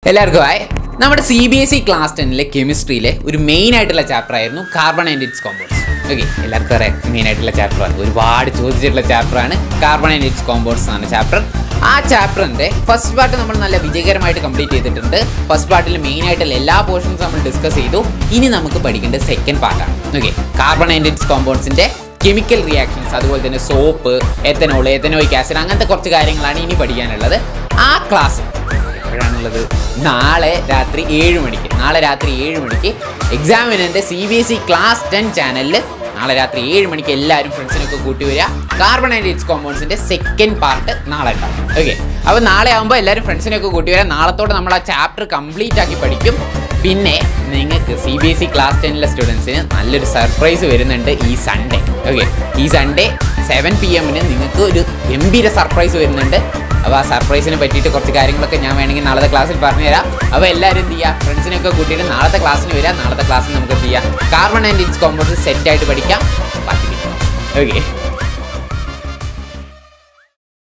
എല്ലാവർക്കും ആയി നമ്മുടെ C B S E class ടെന്നിലെ കെമിസ്ട്രിയിലെ ഒരു മെയിൻ ആയിട്ടുള്ള ചാപ്റ്റർ ആയിരുന്നു carbon and its compounds okay എല്ലാവർക്കും അറിയാം മെയിൻ ആയിട്ടുള്ള ചാപ്റ്റർ ആണ് ഒരുപാട് ചോദിച്ചിട്ടുള്ള ചാപ്റ്റർ ആണ് കാർബൺ ആൻഡ് ഇറ്റ്സ് കോമ്പൗണ്ട്സ് ആണ് ചാപ്റ്റർ ആ ചാപ്റ്ററിന്റെ ഫസ്റ്റ് പാർട്ട് നമ്മൾ നല്ല വിജയകരമായിട്ട് കംപ്ലീറ്റ് ചെയ്തിട്ടുണ്ട് ഫസ്റ്റ് പാർട്ടിൽ മെയിൻ ആയിട്ടുള്ള എല്ലാ പോർഷൻസും നമ്മൾ ഡിസ്കസ് ചെയ്തു ഇനി നമുക്ക് പഠിക്കേണ്ടത് സെക്കൻഡ് പാർട്ടാണ് ഓക്കെ കാർബൺ ആൻഡ് ഇറ്റ്സ് കോമ്പൗണ്ട്സിന്റെ കെമിക്കൽ റിയാക്ഷൻസ് അതുപോലെ തന്നെ സോപ്പ് എത്തനോൾ എത്തനോയിക് ആസിഡ് അങ്ങനത്തെ കുറച്ച് കാര്യങ്ങളാണ് ഇനി പഠിക്കാനുള്ളത് ആ ക്ലാസ് എപ്പോഴാണുള്ളത് നാളെ രാത്രി ഏഴ് മണിക്ക് നാളെ രാത്രി ഏഴ് മണിക്ക് എക്സാമിനൻ്റെ C B S E class ten ചാനലിൽ നാളെ രാത്രി ഏഴ് മണിക്ക് എല്ലാവരും ഫ്രണ്ട്സിനൊക്കെ കൂട്ടി വരിക കാർബൺ ആൻഡ് ഇറ്റ്സ് കോമ്പൗണ്ട്സിൻ്റെ സെക്കൻഡ് പാർട്ട് നാളെ ഉണ്ടാവും ഓക്കെ അപ്പോൾ നാളെ ആകുമ്പോൾ എല്ലാവരും ഫ്രണ്ട്സിനൊക്കെ കൂട്ടി വരാം നാളത്തോടെ നമ്മൾ ആ ചാപ്റ്റർ കംപ്ലീറ്റ് ആക്കി പഠിക്കും പിന്നെ നിങ്ങൾക്ക് C B S E class ടെന്നിലെ സ്റ്റുഡൻസിന് നല്ലൊരു സർപ്രൈസ് വരുന്നുണ്ട് ഈ സൺഡേ ഓക്കെ ഈ സൺഡേ സെവൻ പി എമ്മിന് നിങ്ങൾക്ക് ഒരു ഗംഭീര സർപ്രൈസ് വരുന്നുണ്ട് അപ്പോൾ ആ സർപ്രൈസിനെ പറ്റിയിട്ട് കുറച്ച് കാര്യങ്ങളൊക്കെ ഞാൻ വേണമെങ്കിൽ നാളത്തെ ക്ലാസ്സിൽ പറഞ്ഞുതരാം അപ്പോൾ എല്ലാവരും എന്ത് ചെയ്യുക ഫ്രണ്ട്സിനൊക്കെ കൂട്ടിയിട്ട് നാളത്തെ ക്ലാസ്സിന് വരിക നാളത്തെ ക്ലാസ്സിൽ നമുക്ക് എന്ത് ചെയ്യാം കാർബൺ ആൻഡ് ഇറ്റ്സ് കോമ്പൗണ്ട്സ് സെറ്റായിട്ട് പഠിക്കാം ബാക്കി ഓക്കെ